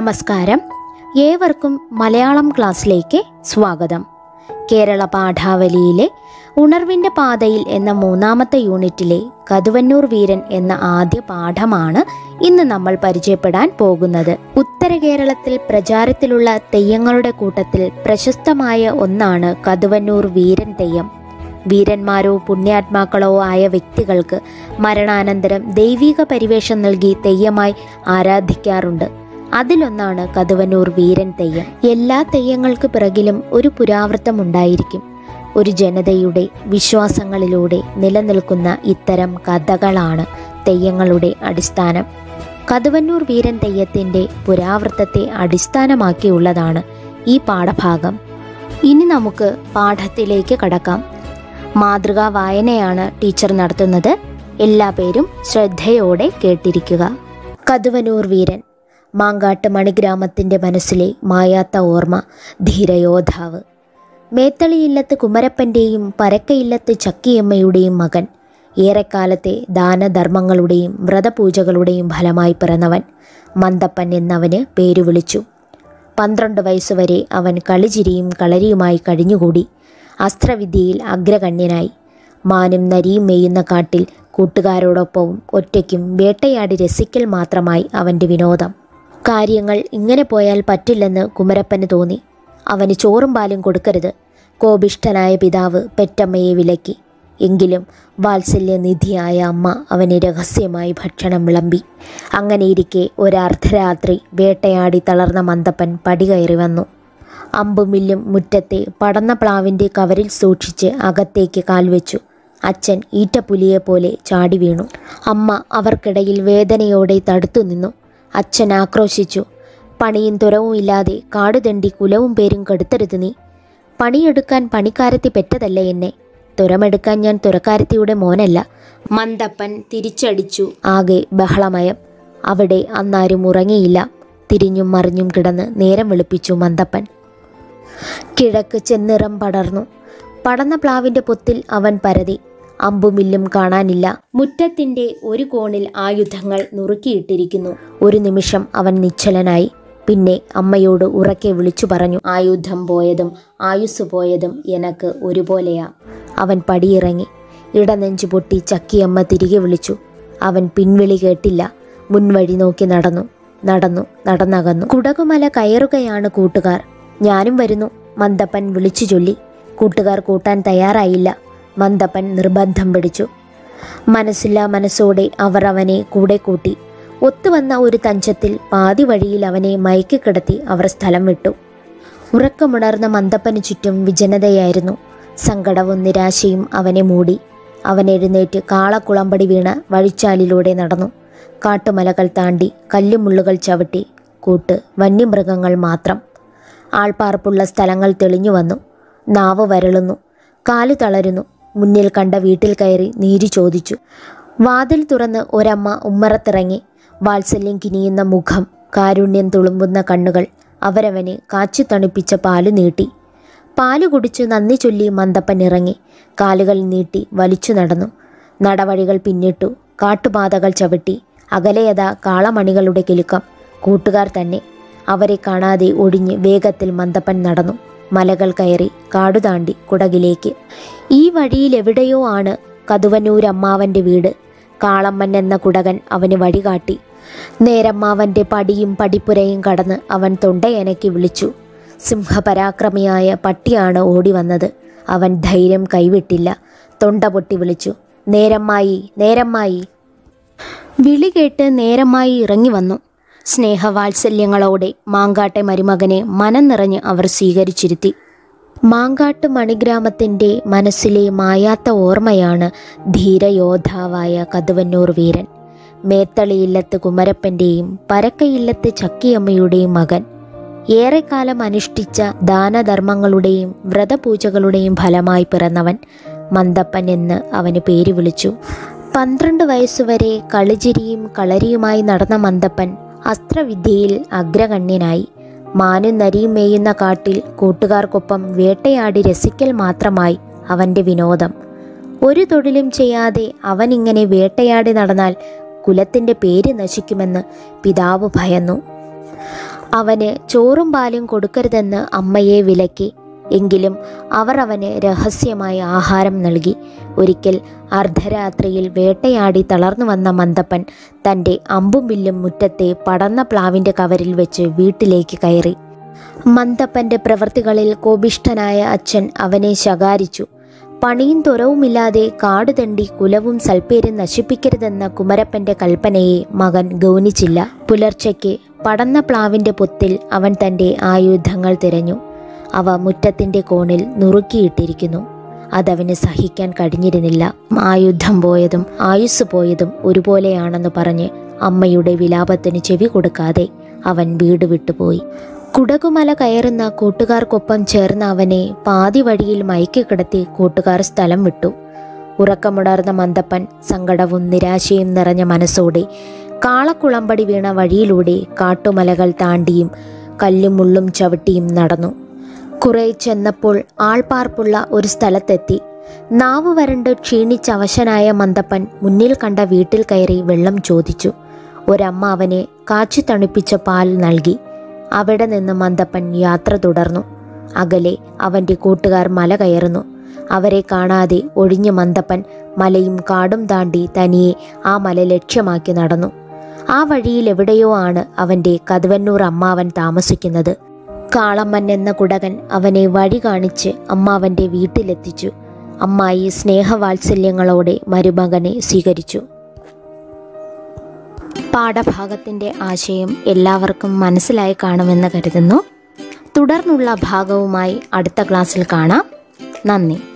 നമസ്കാരം ഏവർക്കും മലയാളം ക്ലാസ്സിലേക്ക് സ്വാഗതം കേരള പാഠാവലിയിലെ ഉണർവിൻ്റെ പാതയിൽ എന്ന മൂന്നാമത്തെ യൂണിറ്റിലെ കതുവന്നൂർ വീരൻ എന്ന ആദ്യ പാഠമാണ് ഇന്ന് നമ്മൾ പരിചയപ്പെടാൻ പോകുന്നത് ഉത്തര കേരളത്തിൽ പ്രചാരത്തിലുള്ള തെയ്യങ്ങളുടെ കൂട്ടത്തിൽ പ്രശസ്തമായ ഒന്നാണ് കതുവന്നൂർ വീരൻ തെയ്യം വീരന്മാരോ പുണ്യാത്മാക്കളോ ആയ വ്യക്തികൾക്ക് മരണാനന്തരം ദൈവിക പരിവേഷം നൽകി തെയ്യമായി ആരാധിക്കാറുണ്ട് അതിലൊന്നാണ് കതുവന്നൂർ വീരൻ തെയ്യം എല്ലാ തെയ്യങ്ങൾക്ക് പിറകിലും ഒരു പുരാവൃത്തം ഉണ്ടായിരിക്കും ഒരു ജനതയുടെ വിശ്വാസങ്ങളിലൂടെ നിലനിൽക്കുന്ന ഇത്തരം കഥകളാണ് തെയ്യങ്ങളുടെ അടിസ്ഥാനം കതുവന്നൂർ വീരൻ തെയ്യത്തിൻ്റെ പുരാവൃത്തത്തെ അടിസ്ഥാനമാക്കിയുള്ളതാണ് ഈ പാഠഭാഗം ഇനി നമുക്ക് പാഠത്തിലേക്ക് കടക്കാം മാതൃകാ വായനയാണ് ടീച്ചർ നടത്തുന്നത് എല്ലാ പേരും ശ്രദ്ധയോടെ കേട്ടിരിക്കുക കതുവനൂർ വീരൻ മാങ്കാട്ട് മണിഗ്രാമത്തിൻ്റെ മനസ്സിലെ മായാത്ത ഓർമ്മ ധീരയോദ്ധാവ് മേത്തളിയില്ലത്ത് കുമരപ്പൻ്റെയും പരക്കയില്ലത്ത് ചക്കിയമ്മയുടെയും മകൻ ഏറെക്കാലത്തെ ദാനധർമ്മങ്ങളുടെയും വ്രതപൂജകളുടെയും ഫലമായി പിറന്നവൻ മന്ദപ്പൻ എന്നവന് പേരു വിളിച്ചു പന്ത്രണ്ട് വയസ്സുവരെ അവൻ കളിചിരിയും കളരിയുമായി കഴിഞ്ഞുകൂടി അസ്ത്രവിദ്യയിൽ അഗ്രഗണ്യനായി മാനും നരിയും മേയുന്ന കാട്ടിൽ കൂട്ടുകാരോടൊപ്പവും ഒറ്റയ്ക്കും വേട്ടയാടി രസിക്കൽ മാത്രമായി അവൻ്റെ വിനോദം കാര്യങ്ങൾ ഇങ്ങനെ പോയാൽ പറ്റില്ലെന്ന് കുമരപ്പന് തോന്നി അവന് ചോറും പാലും കൊടുക്കരുത് കോപിഷ്ഠനായ പിതാവ് പെറ്റമ്മയെ വിലക്കി എങ്കിലും വാത്സല്യനിധിയായ അമ്മ അവന് രഹസ്യമായി ഭക്ഷണം വിളമ്പി അങ്ങനെയിരിക്കെ ഒരർദ്ധരാത്രി വേട്ടയാടി തളർന്ന മന്ദപ്പൻ പടികയറി വന്നു അമ്പുമില്ലും മുറ്റത്തെ പടന്ന പ്ലാവിൻ്റെ കവരിൽ സൂക്ഷിച്ച് അകത്തേക്ക് കാൽവെച്ചു അച്ഛൻ ഈറ്റപ്പുലിയെ പോലെ ചാടി വീണു അമ്മ അവർക്കിടയിൽ വേദനയോടെ തടുത്തു നിന്നു അച്ഛൻ ആക്രോശിച്ചു പണിയും തുരവും ഇല്ലാതെ കാടുതണ്ടി കുലവും പേരും കെടുത്തരുത് നീ പണിയെടുക്കാൻ പണിക്കാരത്തി പെറ്റതല്ലേ എന്നെ തുരമെടുക്കാൻ ഞാൻ തുരക്കാരത്തിയുടെ മോനല്ല മന്ദപ്പൻ തിരിച്ചടിച്ചു ആകെ ബഹളമയം അവിടെ അന്നാരും ഉറങ്ങിയില്ല തിരിഞ്ഞും മറിഞ്ഞും കിടന്ന് നേരം വെളുപ്പിച്ചു മന്ദപ്പൻ കിഴക്ക് ചെന്നിറം പടർന്നു പടന്ന പ്ലാവിന്റെ പൊത്തിൽ അവൻ പരതി അമ്പുമില്ലും കാണാനില്ല മുറ്റത്തിന്റെ ഒരു കോണിൽ ആയുധങ്ങൾ നുറുക്കിയിട്ടിരിക്കുന്നു ഒരു നിമിഷം അവൻ നിശ്ചലനായി പിന്നെ അമ്മയോട് ഉറക്കെ വിളിച്ചു പറഞ്ഞു ആയുധം പോയതും ആയുസ് പോയതും എനക്ക് ഒരുപോലെയാ അവൻ പടിയിറങ്ങി ഇടനെഞ്ചു പൊട്ടി ചക്കിയമ്മ തിരികെ വിളിച്ചു അവൻ പിൻവിളി കേട്ടില്ല മുൻവഴി നോക്കി നടന്നു നടന്നു നടന്നകന്നു കുടകുമല കയറുകയാണ് കൂട്ടുകാർ ഞാനും വരുന്നു മന്ദപ്പൻ വിളിച്ചു ചൊല്ലി കൂട്ടുകാർ കൂട്ടാൻ തയ്യാറായില്ല മന്ദപ്പൻ നിർബന്ധം പിടിച്ചു മനസ്സില്ലാ മനസ്സോടെ അവർ അവനെ കൂടെ കൂട്ടി ഒത്തുവന്ന ഒരു തഞ്ചത്തിൽ പാതി വഴിയിൽ അവനെ മയക്കി കിടത്തി അവർ സ്ഥലം വിട്ടു ഉറക്കമുണർന്ന മന്ദപ്പന് ചുറ്റും വിജനതയായിരുന്നു സങ്കടവും നിരാശയും അവനെ മൂടി അവൻ എഴുന്നേറ്റ് കാളക്കുളമ്പടി വീണ വഴിച്ചാലിലൂടെ നടന്നു കാട്ടുമലകൾ താണ്ടി കല്ലുമുള്ളുകൾ ചവിട്ടി കൂട്ട് വന്യമൃഗങ്ങൾ മാത്രം ആൾപ്പാർപ്പുള്ള സ്ഥലങ്ങൾ തെളിഞ്ഞു വന്നു നാവ് വരളുന്നു കാല് തളരുന്നു മുന്നിൽ കണ്ട വീട്ടിൽ കയറി നീരി ചോദിച്ചു വാതിൽ തുറന്ന് ഒരമ്മ ഉമ്മറത്തിറങ്ങി വാത്സല്യം കിനിയുന്ന മുഖം കാരുണ്യം തുളുമ്പുന്ന കണ്ണുകൾ അവരവന് കാച്ചു തണുപ്പിച്ച പാല് നീട്ടി പാല് കുടിച്ചു നന്ദി ചൊല്ലി മന്ദപ്പൻ ഇറങ്ങി കാലുകൾ നീട്ടി വലിച്ചു നടന്നു നടവഴികൾ പിന്നിട്ടു കാട്ടുപാതകൾ ചവിട്ടി അകലെയതാ കാളമണികളുടെ കിലുക്കം കൂട്ടുകാർ തന്നെ അവരെ കാണാതെ ഒഴിഞ്ഞ് വേഗത്തിൽ മന്ദപ്പൻ നടന്നു മലകൾ കയറി കാടുതാണ്ടി കുടകിലേക്ക് ഈ വഴിയിൽ എവിടെയോ ആണ് കതുവന്നൂരമ്മാവൻ്റെ വീട് കാളമ്മൻ എന്ന കുടകൻ അവന് വഴികാട്ടി നേരമ്മാവൻ്റെ പടിയും പടിപ്പുരയും കടന്ന് അവൻ തൊണ്ടയനക്കി വിളിച്ചു സിംഹപരാക്രമിയായ പട്ടിയാണ് ഓടി വന്നത് അവൻ ധൈര്യം കൈവിട്ടില്ല തൊണ്ട പൊട്ടി വിളിച്ചു നേരമ്മായി നേരമ്മായി വിളി കേട്ട് നേരമായി ഇറങ്ങി വന്നു സ്നേഹവാത്സല്യങ്ങളോടെ മാങ്കാട്ടെ മരുമകനെ മനം നിറഞ്ഞ് അവർ സ്വീകരിച്ചിരുത്തി മാങ്കാട്ട് മണിഗ്രാമത്തിൻ്റെ മനസ്സിലെ മായാത്ത ഓർമ്മയാണ് ധീരയോദ്ധാവായ കതുവന്നൂർ വീരൻ മേത്തളിയില്ലത്ത് കുമരപ്പൻ്റെയും പരക്കയില്ലത്ത് ചക്കിയമ്മയുടെയും മകൻ ഏറെക്കാലം അനുഷ്ഠിച്ച ദാനധർമ്മങ്ങളുടെയും വ്രതപൂജകളുടെയും ഫലമായി പിറന്നവൻ മന്ദപ്പൻ എന്ന് അവന് പേര് വിളിച്ചു പന്ത്രണ്ട് വയസ്സുവരെ കളിചിരിയും കളരിയുമായി നടന്ന മന്ദപ്പൻ അസ്ത്രവിദ്യയിൽ അഗ്രഗണ്യനായി മാനും നരിയും മേയുന്ന കാട്ടിൽ കൂട്ടുകാർക്കൊപ്പം വേട്ടയാടി രസിക്കൽ മാത്രമായി അവൻ്റെ വിനോദം ഒരു തൊഴിലും ചെയ്യാതെ അവനിങ്ങനെ വേട്ടയാടി നടന്നാൽ കുലത്തിൻ്റെ പേര് നശിക്കുമെന്ന് പിതാവ് ഭയന്നു അവന് ചോറും പാലും കൊടുക്കരുതെന്ന് അമ്മയെ വിലക്കി എങ്കിലും അവർ അവന് രഹസ്യമായി ആഹാരം നൽകി ഒരിക്കൽ അർദ്ധരാത്രിയിൽ വേട്ടയാടി തളർന്നു വന്ന മന്ദപ്പൻ തൻ്റെ അമ്പും വില്ലും മുറ്റത്തെ പടർന്ന പ്ലാവിൻ്റെ കവരിൽ വെച്ച് വീട്ടിലേക്ക് കയറി മന്ദപ്പൻ്റെ പ്രവൃത്തികളിൽ കോപിഷ്ഠനായ അച്ഛൻ അവനെ ശകാരിച്ചു പണിയും തുറവുമില്ലാതെ കാട് തണ്ടി കുലവും സൽപ്പേരും നശിപ്പിക്കരുതെന്ന കുമരപ്പന്റെ കൽപ്പനയെ മകൻ ഗൗനിച്ചില്ല പുലർച്ചയ്ക്ക് പടന്ന പ്ലാവിന്റെ പൊത്തിൽ അവൻ തന്റെ ആയുധങ്ങൾ തിരഞ്ഞു അവ മുറ്റത്തിന്റെ കോണിൽ നുറുക്കിയിട്ടിരിക്കുന്നു അതവന് സഹിക്കാൻ കഴിഞ്ഞിരുന്നില്ല ആയുധം പോയതും ആയുസ് പോയതും ഒരുപോലെയാണെന്ന് പറഞ്ഞ് അമ്മയുടെ വിലാപത്തിന് ചെവി കൊടുക്കാതെ അവൻ വീട് വിട്ടുപോയി കുടകുമല കയറുന്ന കൂട്ടുകാർക്കൊപ്പം ചേർന്ന അവനെ പാതി വഴിയിൽ മയക്കി കിടത്തി കൂട്ടുകാർ സ്ഥലം വിട്ടു ഉറക്കമുണർന്ന മന്ദപ്പൻ സങ്കടവും നിരാശയും നിറഞ്ഞ മനസ്സോടെ കാളക്കുളമ്പടി വീണ വഴിയിലൂടെ കാട്ടുമലകൾ താണ്ടിയും കല്ലും മുള്ളും ചവിട്ടിയും നടന്നു കുറെ ചെന്നപ്പോൾ ആൾപ്പാർപ്പുള്ള ഒരു സ്ഥലത്തെത്തി നാവ് വരണ്ട് ക്ഷീണിച്ചവശനായ മന്ദപ്പൻ മുന്നിൽ കണ്ട വീട്ടിൽ കയറി വെള്ളം ചോദിച്ചു ഒരമ്മ അവനെ കാച്ചി തണുപ്പിച്ച പാൽ നൽകി അവിടെ നിന്ന് മന്ദപ്പൻ യാത്ര തുടർന്നു അകലെ അവൻ്റെ കൂട്ടുകാർ മല കയറുന്നു അവരെ കാണാതെ ഒഴിഞ്ഞ മന്ദപ്പൻ മലയും കാടും താണ്ടി തനിയെ ആ മല ലക്ഷ്യമാക്കി നടന്നു ആ വഴിയിൽ എവിടെയോ ആണ് അവൻ്റെ കതുവന്നൂർ അമ്മാവൻ താമസിക്കുന്നത് കാളമ്മൻ എന്ന കുടകൻ അവനെ വഴി കാണിച്ച് അമ്മാവൻ്റെ വീട്ടിലെത്തിച്ചു അമ്മായി സ്നേഹവാത്സല്യങ്ങളോടെ മരുമകനെ സ്വീകരിച്ചു പാഠഭാഗത്തിൻ്റെ ആശയം എല്ലാവർക്കും മനസ്സിലായി കാണുമെന്ന് കരുതുന്നു തുടർന്നുള്ള ഭാഗവുമായി അടുത്ത ക്ലാസ്സിൽ കാണാം നന്ദി